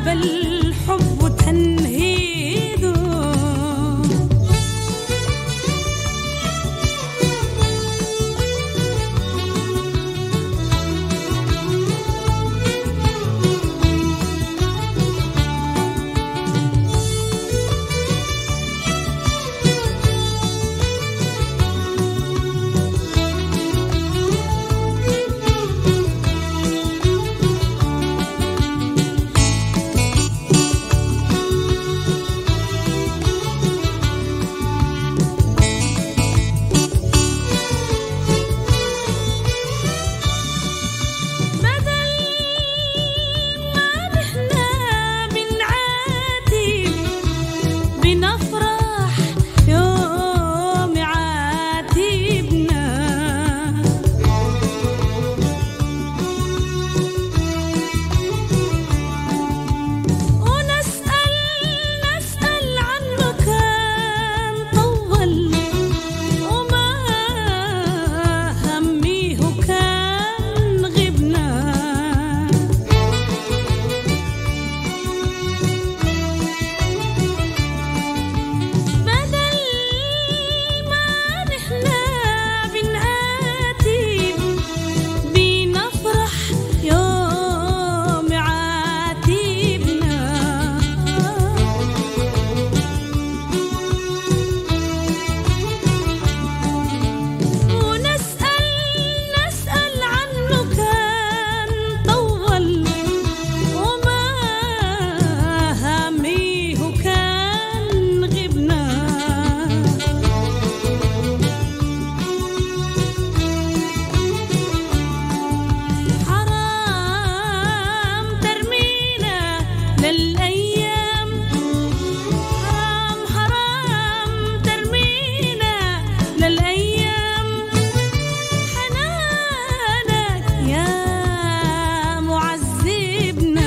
الحب تنهيده بدل ما نحنا بنعاتب بنفرح يوم عاتبنا ونسأل نسأل عنه كان طول وما هميه كان غبنا بدل ما نحنا بنعاتب بنفرح يوم عاتبنا ونسأل نسأل عنه كان طول وما هميه كان غبنا حرام ترمينا للأيام حرام حرام ترمينا للأيام حنانك يا معذبنا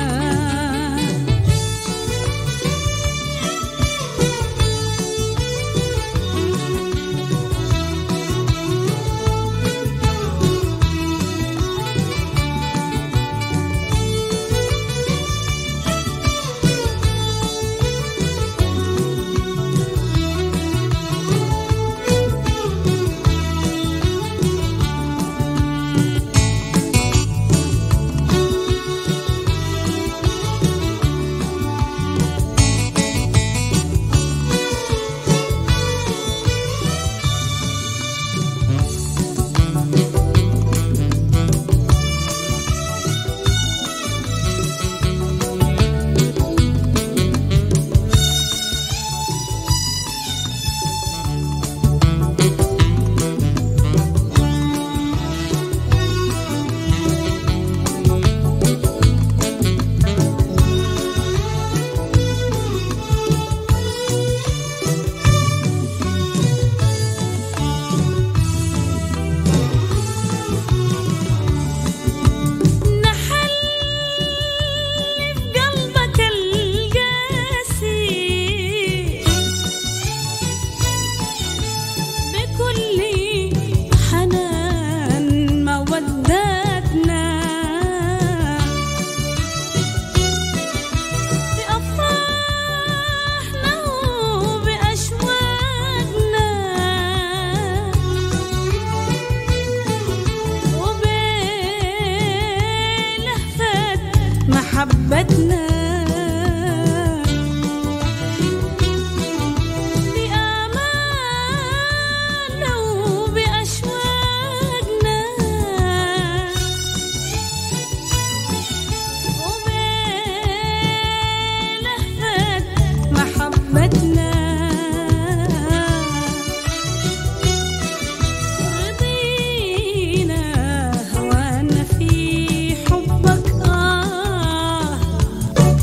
نحل في قلبك القاسي بكل حنان مودتنا بأفراحنا وبأشواقنا وبلهفة محبتنا بآمالنا وبأشواقنا وبلهفة محبتنا رضينا هوانا في حبك آه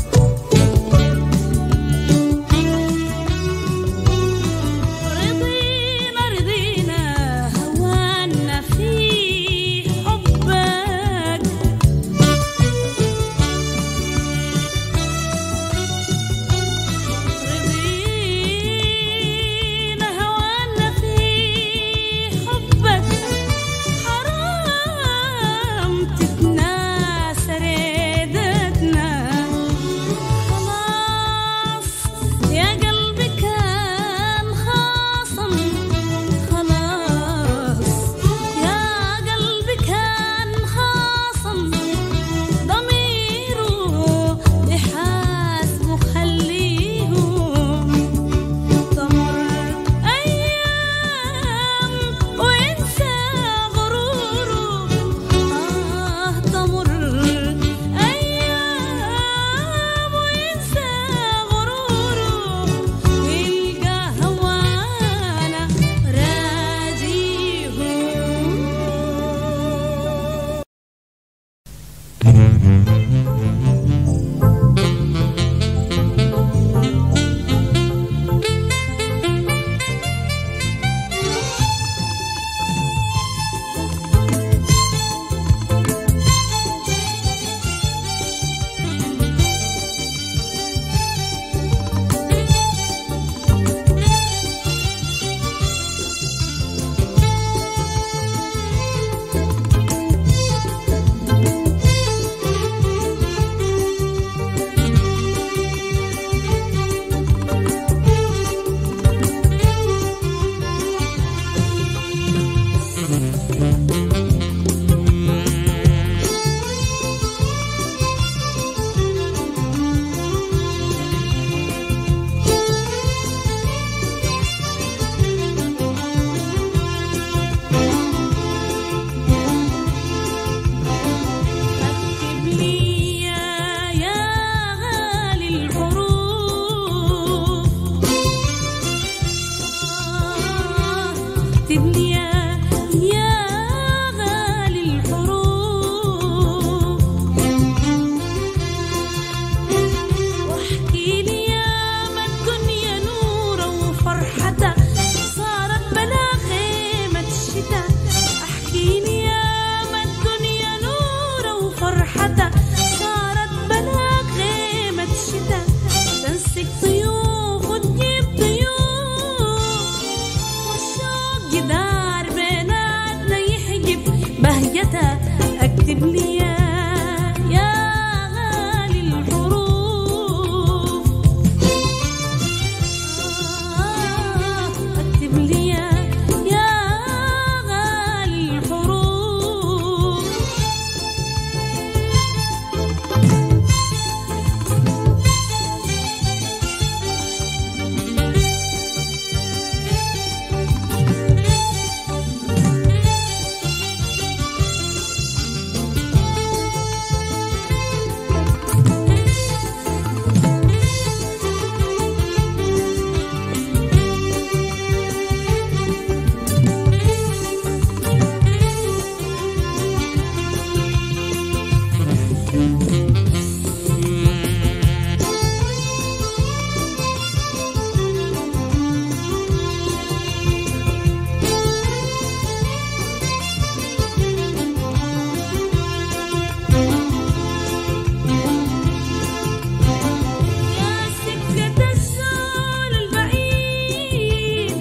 يا سكة الزول البعيد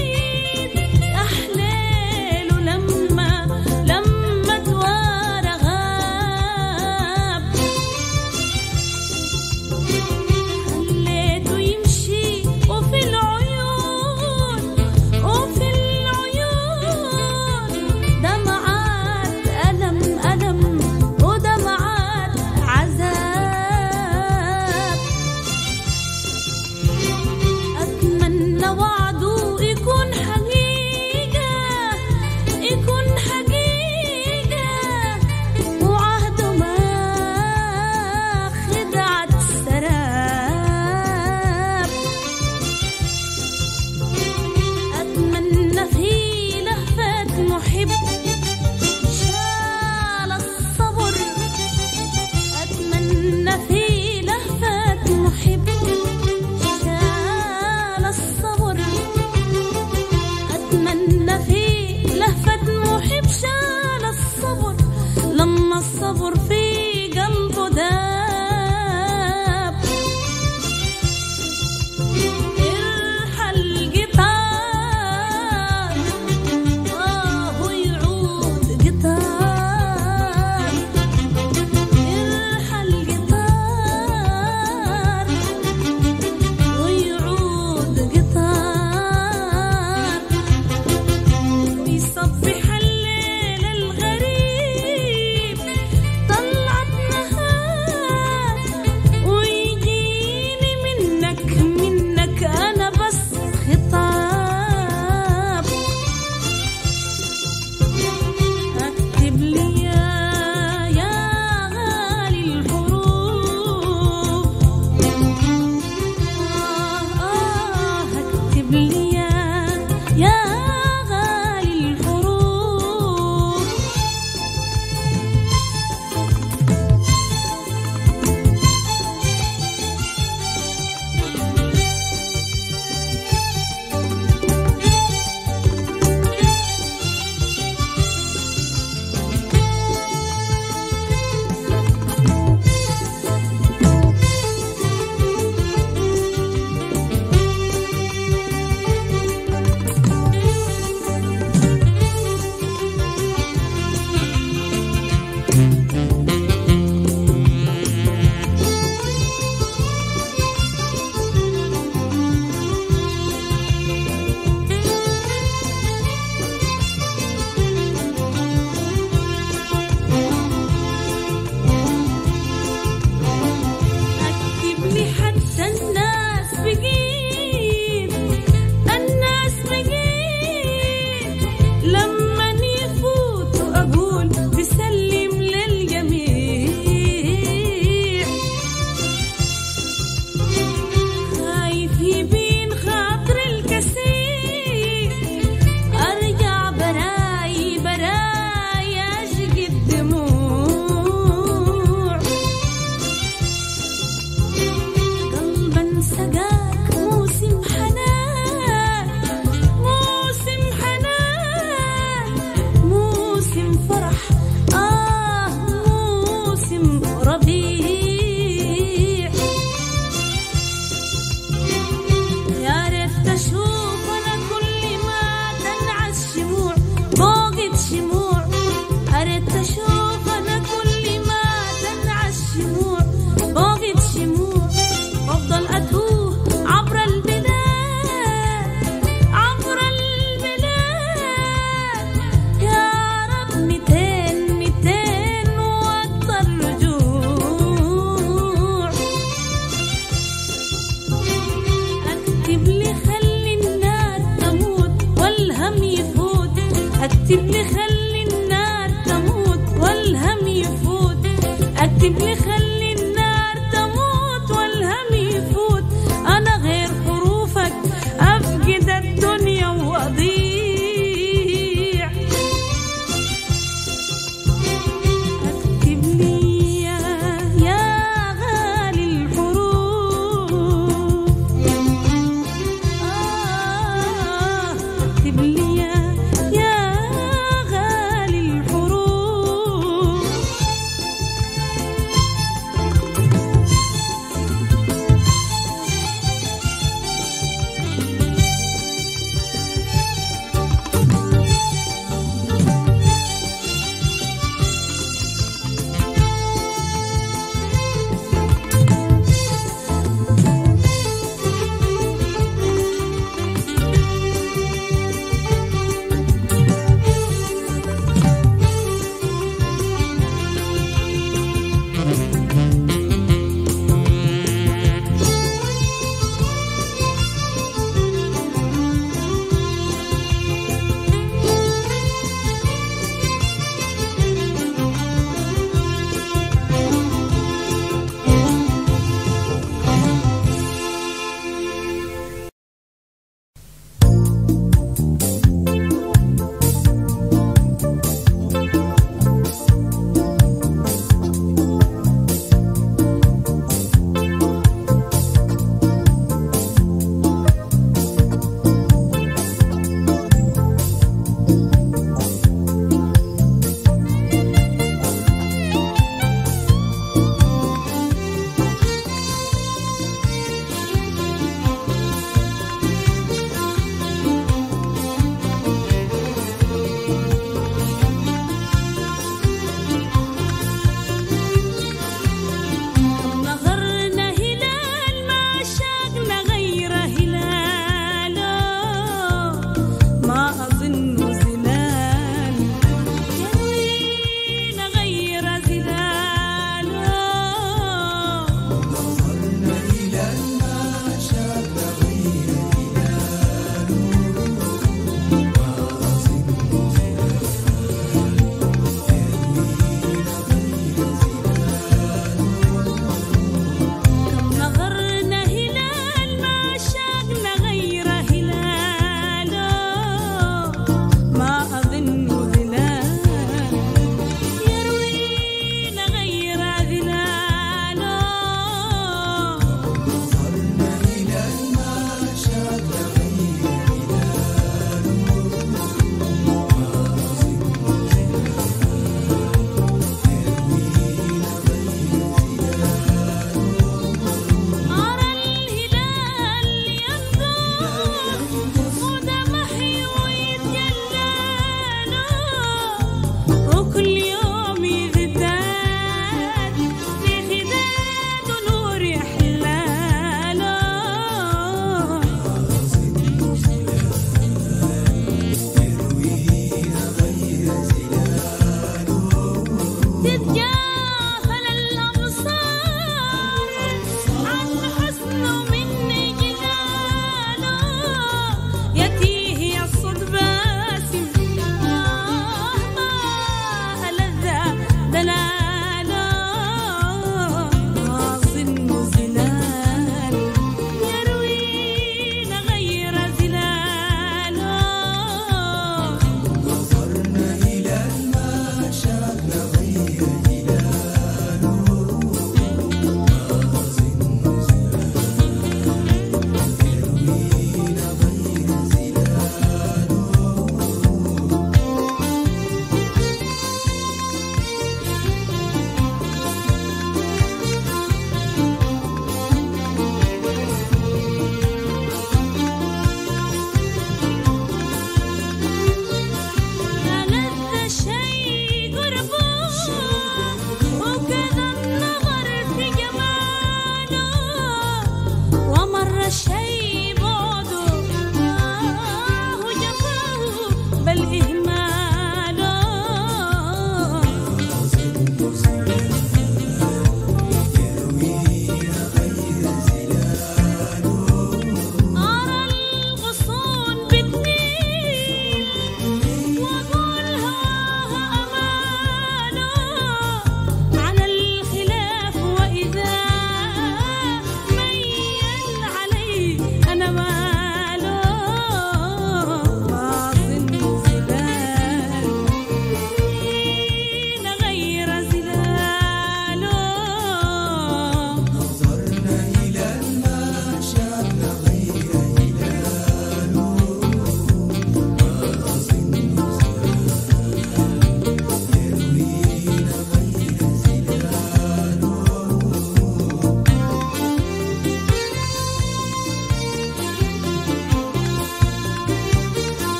البعيد أحليله لما لما توارى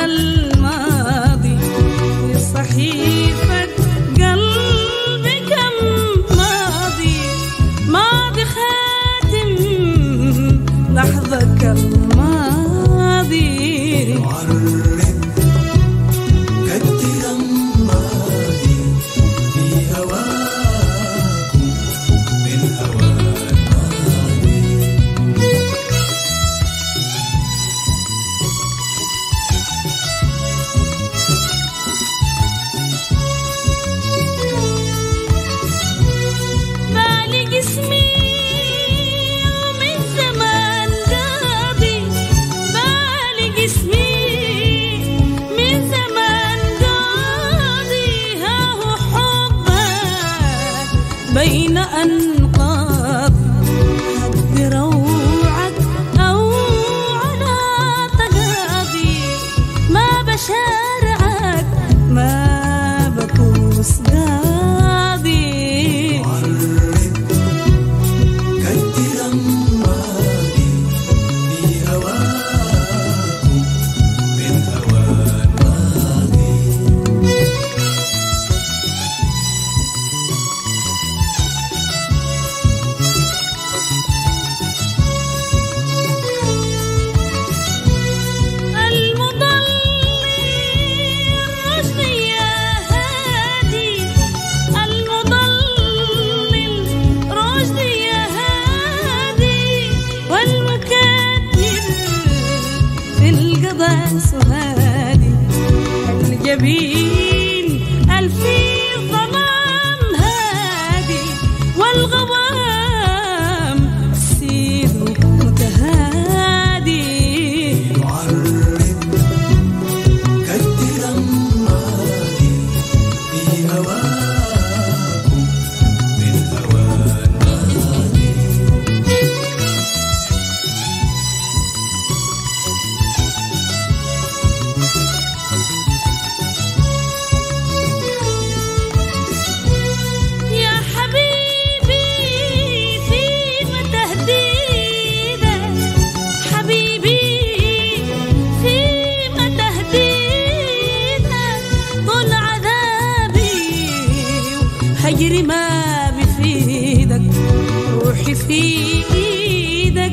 الماضي في صحيفة قلبي كم ماضي ماضي خاتم لحظة الماضي معرض كتر الماضي في هواكم من هوى الماضي بالي جسمي ومن زمان قاضي بالي جسمي من زمان قاضي ها هو حبك بين أنقاضي بروعك أو على تقاضي ما بشارعك ما بكوس قاضي كتر الماضي في هواكم من هوى الماضي المضلل رشدي يا هادي المضلل رشدي يا هادي والمكدر في القضاء سهادي الجبين الفي ظلام هادي والغوام سيد متهادي معرض كتر الماضي في هواكم من هوى الماضي يا حبيبي فيما تهديدك حبيبي فيما تهديدك طول عذابي هجري ما بفيدك روحي في ايدك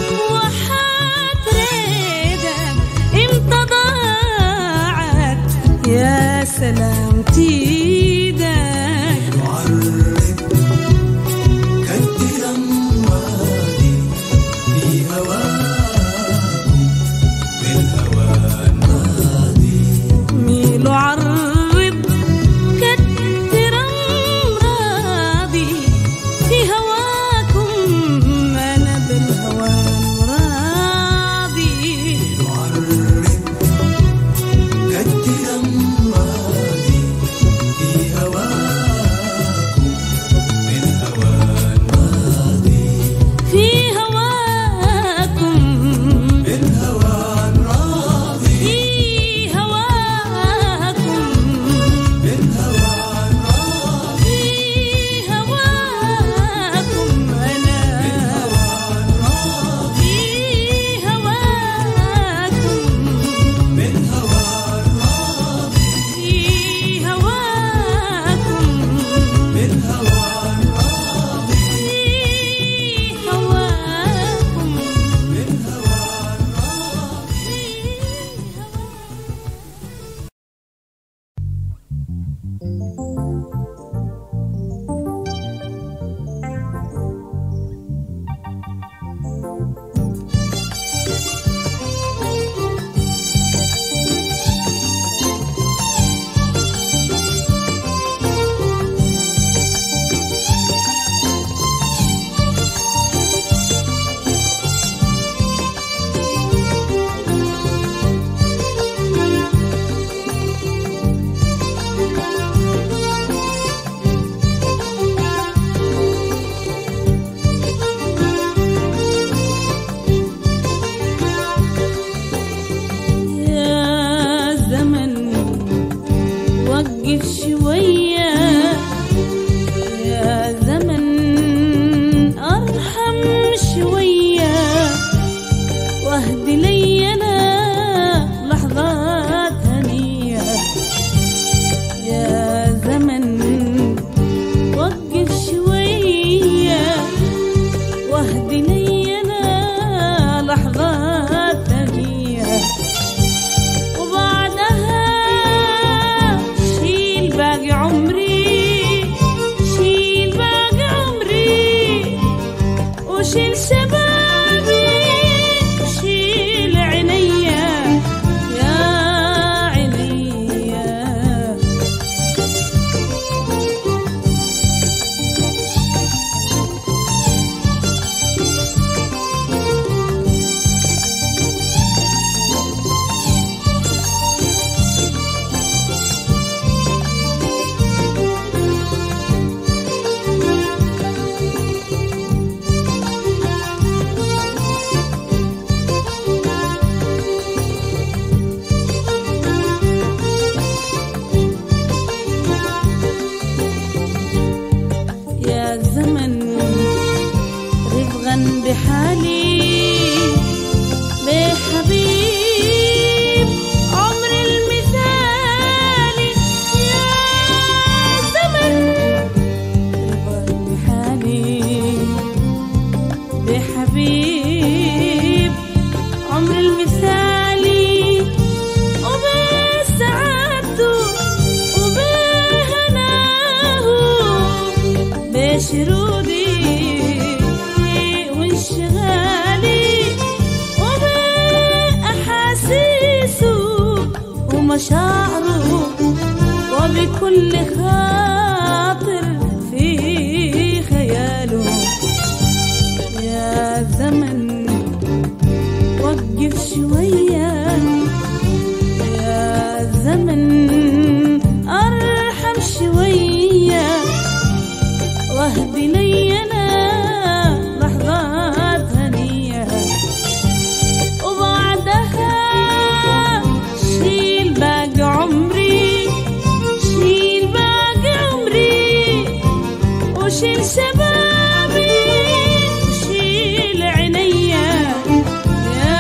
وحتريدك امتى ضاعت يا سلامتي ايدك معرض كتر الماضي في هواكم من هوى الماضي ميل عرض كتر امراضي في هواكم انا بالهوى راضي معرض كتر الماضي في مشاعره وبكل خاطر في خياله يا زمن وقف شوية يا زمن أرحم شوية واهدي لي أنا لحظات هنية وبعدها شيل باقي عمري شيل باقي عمري وشيل شبابي وشيل عينيا يا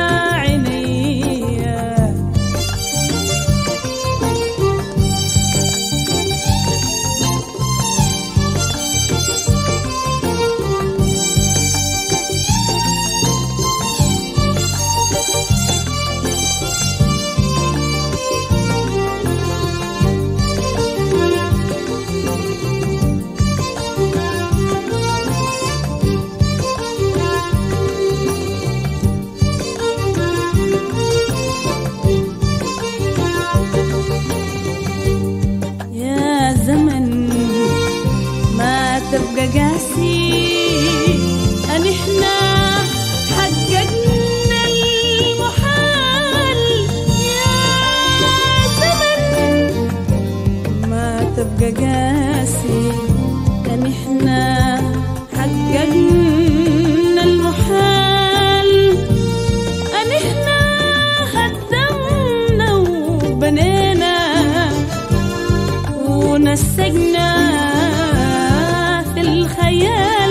عينيا يا زمن ما تبقى قاسي أن إحنا حققنا المحال يا زمن ما تبقى قاسي أن إحنا حققنا المحال أن إحنا خدمنا وبنينا ونسجنا في الخيال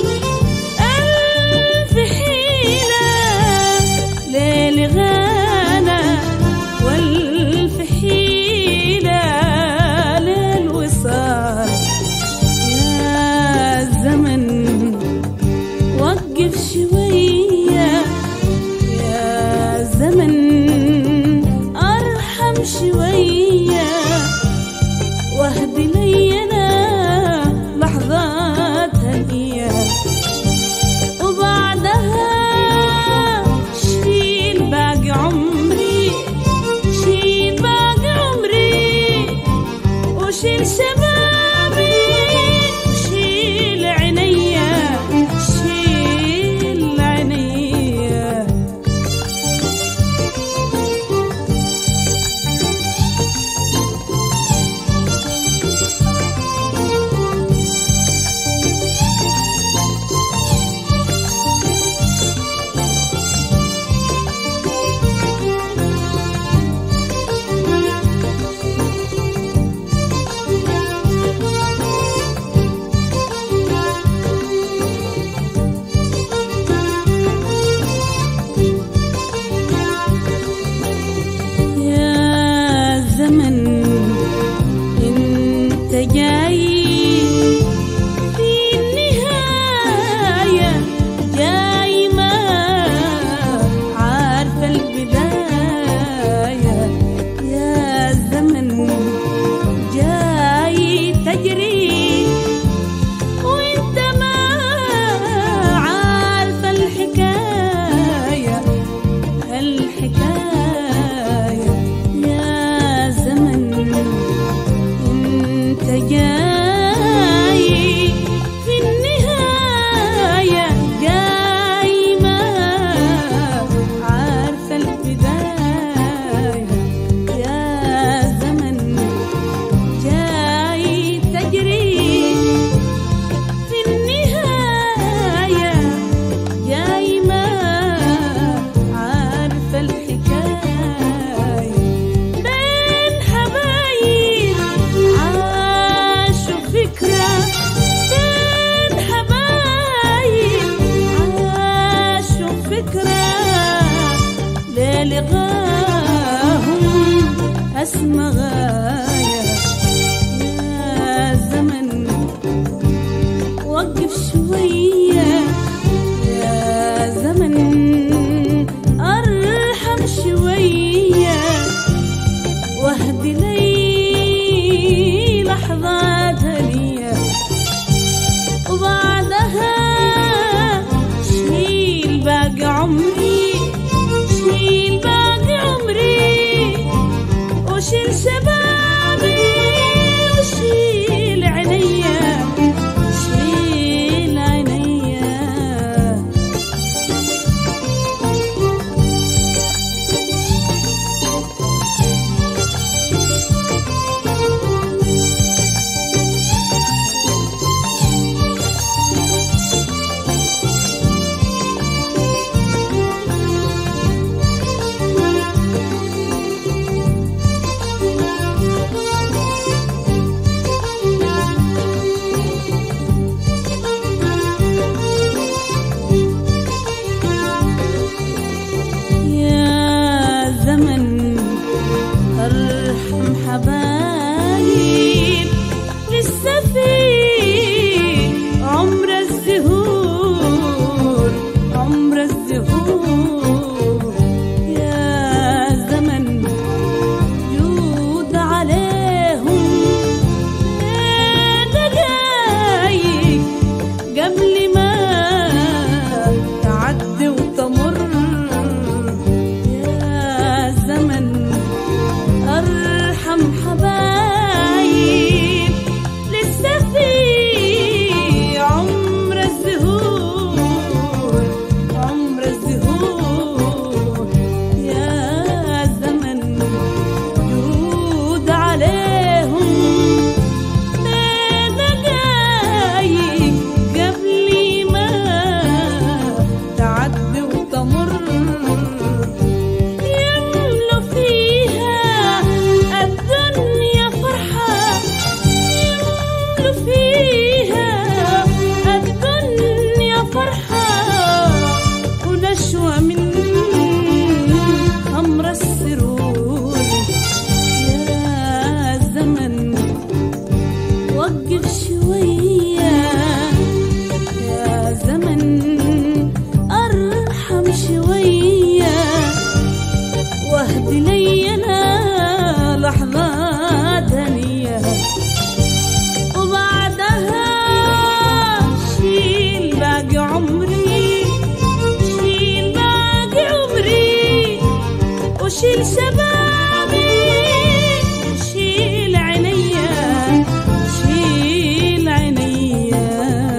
ألف حيلة ليل غانا والف حيلة للوصال يا زمن وقف شوية يا زمن أرحم شوية واهدي لي أنا لحظات هنية وبعدها شيل باقي عمري شيل باقي عمري وشيل شبابي شيل عينيا شيل عينيا يا زمن انت جاي في النهاية جاي ما عارفة البداية يا زمن جاي تجري وانت ما عارفة الحكاية الحكاية يا زمن انت جاي في النهاية جاي ما عارفة البداية يا زمن جاي تجري في النهاية جاي ما عارفة الحكاية بين حبايب عاشوا فكرة بين حبايب عاشوا فكرة للغاهم أسمى غاية يا زمن وقف شوية يا زمن أرحم شوية واهدي لي لحظات هنية وبعدها شيل باقي عمري شيل باقي عمري شيل شبابي شيل عينيا شيل عينيا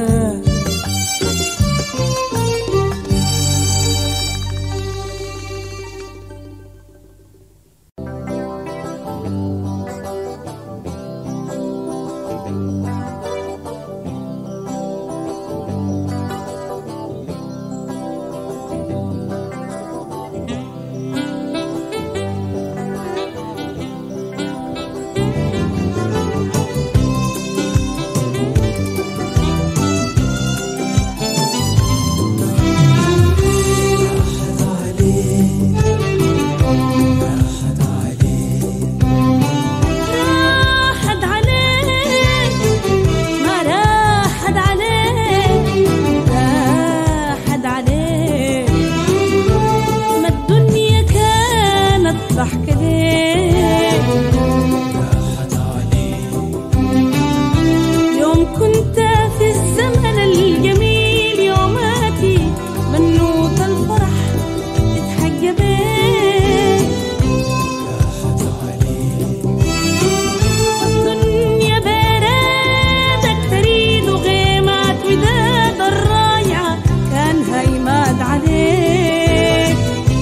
راحت عليك ما راحت عليك راحت عليك ما الدنيا كانت ضحكة ليك يوم كنت في الزمن الجميل يوماتي بنوت الفرح تتحجى بيك الدنيا بردك تريد غيمات وداد الرايعة كان هيماد عليك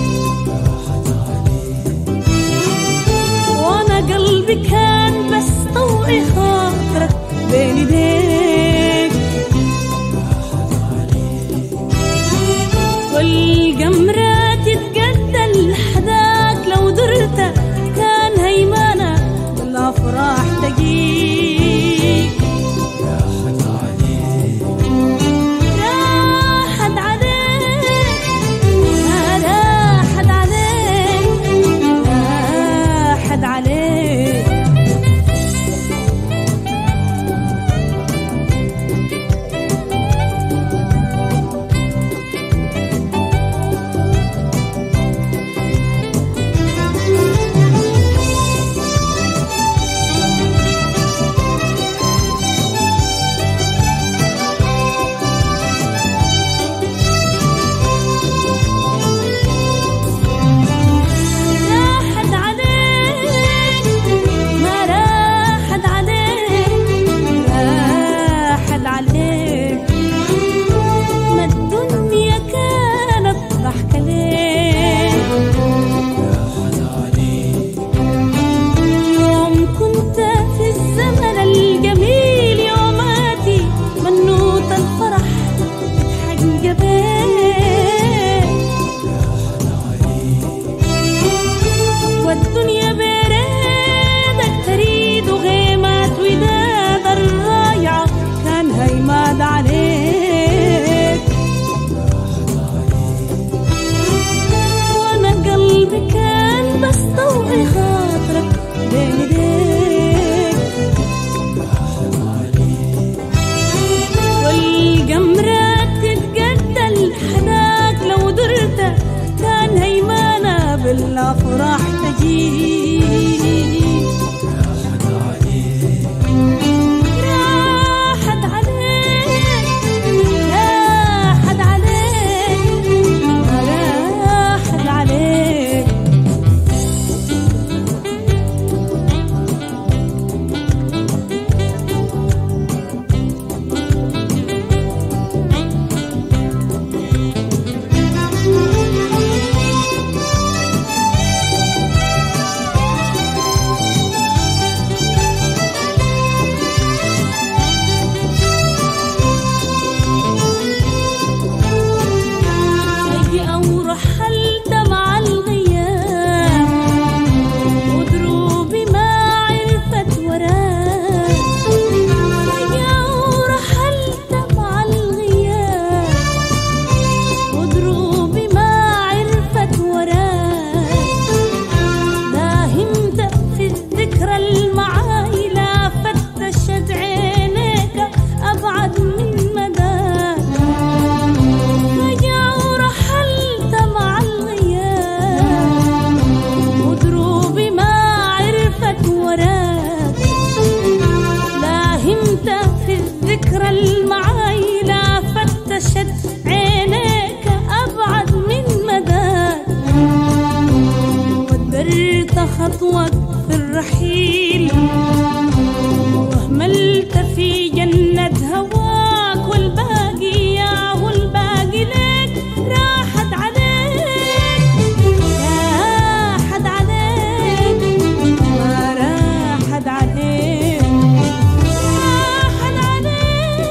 وانا قلبي كان بس طوعي خاطرك بين ايديك والقمرة تتقدى لحداك لو درت كان هيمانة بالافراح تجيك راحت عليك راحت عليك راحت عليك راحت عليك ما راحت عليك راحت عليك ما الدنيا كانت ضحكة ليك يوم كنت في الزمن الجميل يوماتي منوت الفرح تضحك بيك والدنيا بريدك تريد غيمات وداد الرايعة كان هيماد عليك وانا قلبي كان بس طوعي خاطرك بين ايديك والقمرة تتقدى لحداك لو درت كان هيمانة بالافراح تجيك راحت عليك راحت عليك راحت عليك خطوك في الرحيل وأهملت في جنة هواك والباقي يا والباقي لك راحت عليك راحت عليك ما راحت عليك راحت عليك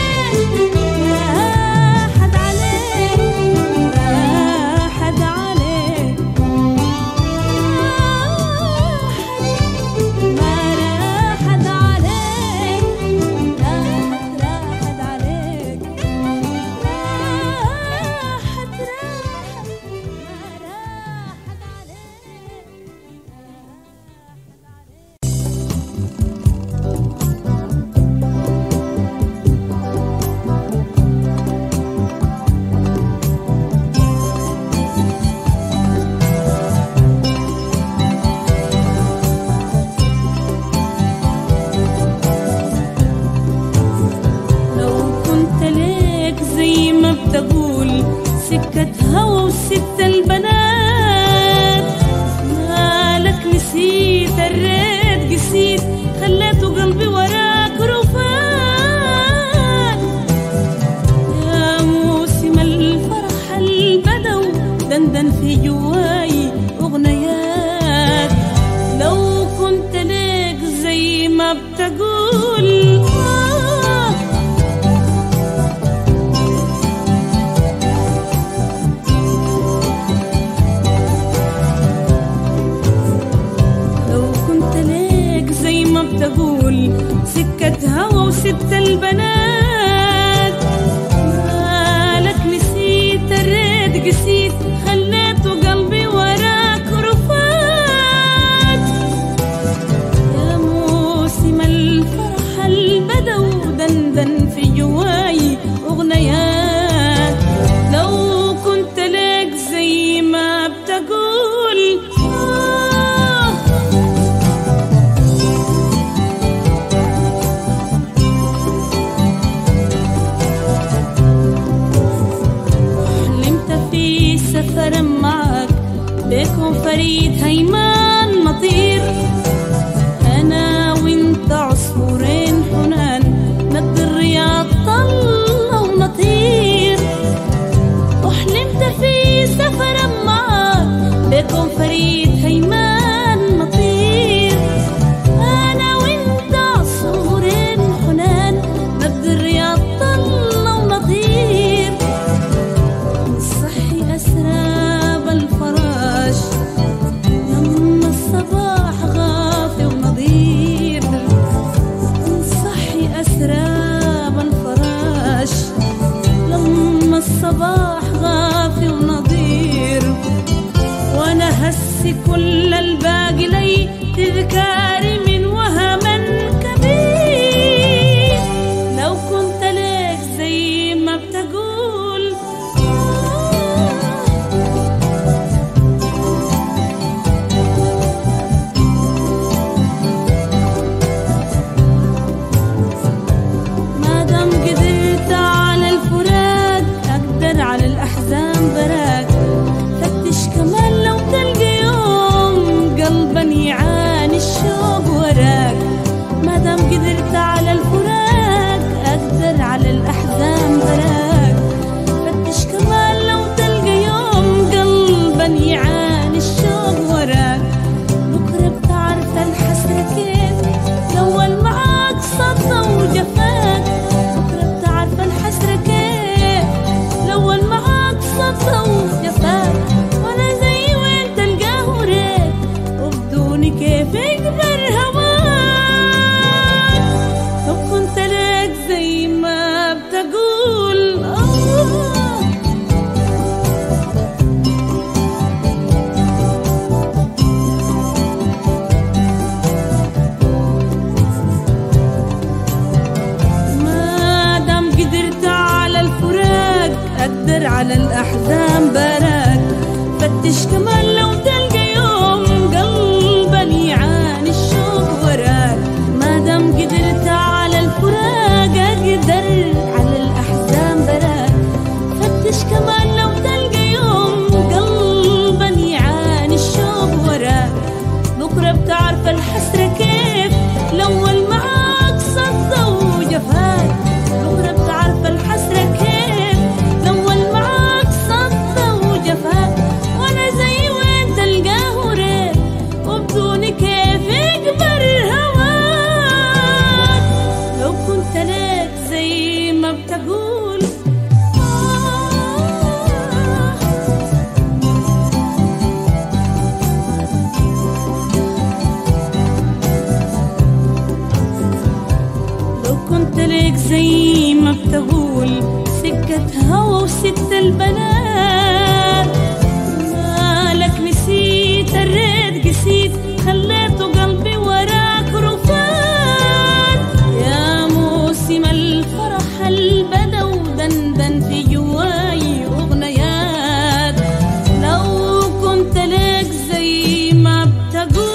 راحت عليك راحت عليك ما راحت عليك راحت راحت عليك راحت راحت ما راحت عليك لو كنت ليك زي ما بتقول سكة هوا وست البنات مالك نسيت الريت قسيت خليته قلبي وراك رفان يا موسم الفرح البدو دندن في جواي أغنيات لو كنت ليك زي ما بتقول آه لو كنت ليك زي ما بتقول سكة هوا وست البنات مالك نسيت الريت قسيت خليته قلبي وراك رفات يا موسم الفرح البدو دندن في جواي أغنيات لو كنت لك زي ما بتقول آه حلمت في سفر معك بكم فريد هيمان مطير أنا وانت عصفورين حنان ند الرياض طلة ونطير وحلمت في سفر معك بكم فريد هيمان مطير أنا وانت عصفورين حنان ند الرياض طلة ونطير صحي أسراب الفراش لما الصباح غافي ونظير صحي أسراب الفراش لما الصباح غافي ونظير وانا هسي كل الباقي لي تذكاري من وهما كبير لو كنت لك زي ما بتقول ما دام قدرت على الفراق اقدر على الاحزان براك فتش كمان لو تلقى يوم قلبا يعاني الشوق تقول سكة هوا وست البنات مالك نسيت الريت قسيت خليته قلبي وراك رفات يا موسم الفرح البدا ودندن في جواي أغنيات لو كنت لك زي ما بتقول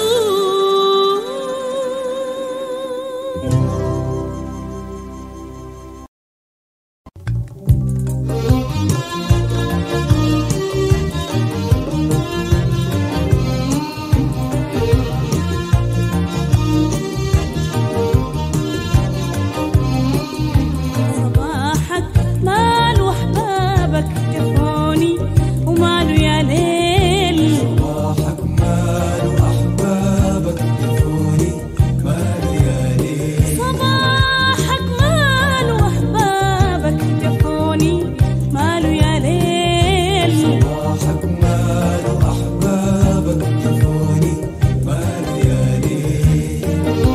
صباحك ماله احبابك كفوني وماله يا ليل صباحك ماله أحبابك كفوني ماله يا ليل صباحك ماله احبابك كفوني ماله يا ليل صباحك ماله أحبابك كفوني ماله يا ليل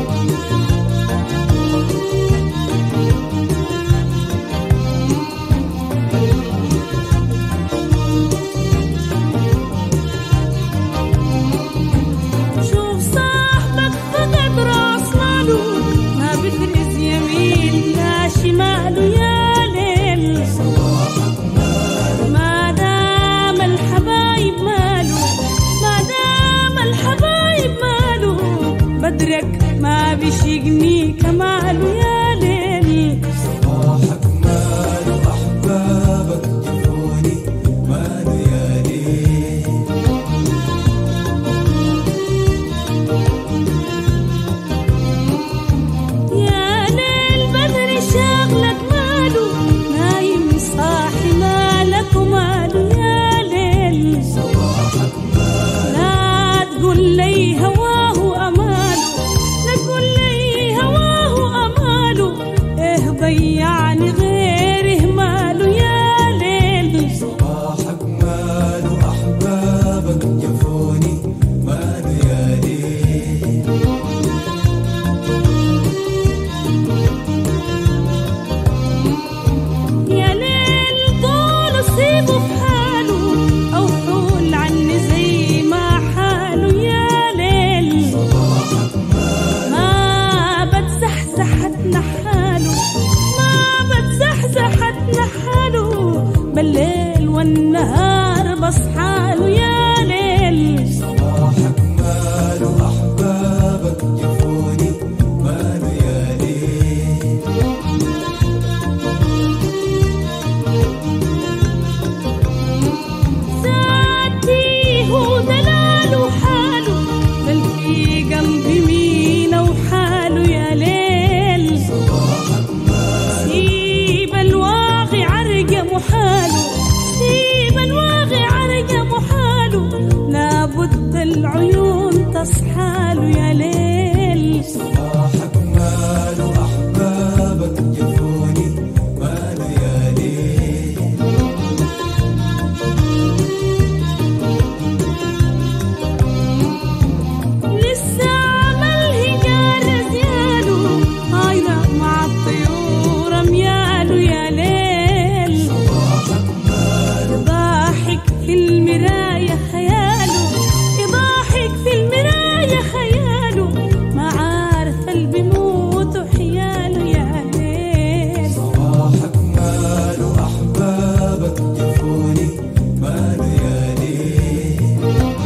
شوف صاحبك فقد راس ماله ما بفرز يمين لا شماله يا ليل صباحك ماله ما دام الحبايب ماله ما دام الحبايب ماله بدرك ما بيشيقني كماله يا ليل صباحك ماله أحبابك كفوني ماله يا ليل يا ليل بدري شاغلك ماله نايم صاحي مالك وماله يا ليل صباحك ماله لا تقول لي هواه أماله لا تقول لي هواه أماله إيه ضيعني غيره ماله يا ليل صباحك ماله أحبابك كفوني ماله يا ليل يا ليل طول سيبه في حاله أو حول عني زي ما حاله يا ليل صباحك ماله ما بتزحزحتنا حاله ما بتزحزحتنا حاله بالليل والنهار بصحاله يا ليل صباحك ماله أحبابك كفوني ماله يا ليل ذاتي هو دلاله حاله بل في قلبي مين وحاله يا ليل صباحك ماله سيب الواقع عرق محاله سيب الواقع عرق محاله لابد العيون تصحاله يا ليل صباحك ماله أحبابك كفوني ماله يا ليل لسه عمل هجار زياله طايرة مع الطيور مياله يا ليل صباحك ماله يضحك في المراية خياله يضحك في المراية خياله ما عارف اللي بيموت وحياله يا ليل صباحك ماله أحبابك كفوني ماله يا ليل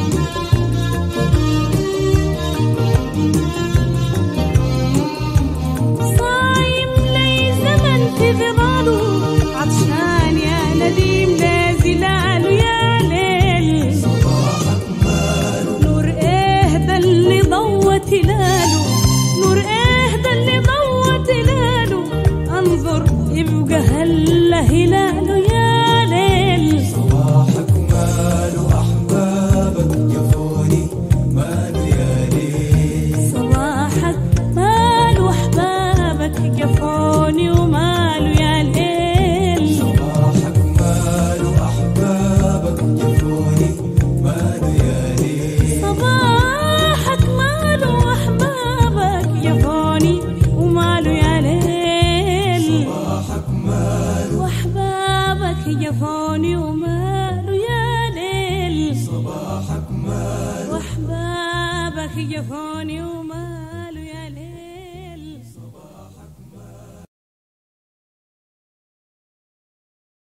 صايم لي زمن في ظلاله عطشان يا نديم لا زلاله يا ليل صباحك ماله نور ايه ده اللي ضوى تلاله نور ايه ده اللي ضوى تلاله انظر يبقى هلا هلاله يا ليل صباحك ماله أحبابك كفوني ماله يا ليل صباحك ماله احبابك جفوني وماله يا ليل صباحك ماله أحبابك كفوني ماله يا ليل صباحك ماله احبابك جفوني وماله يا ليل صباحك ماله جفوني وماله يا ليل صباحك ماله واحبابك جفوني وماله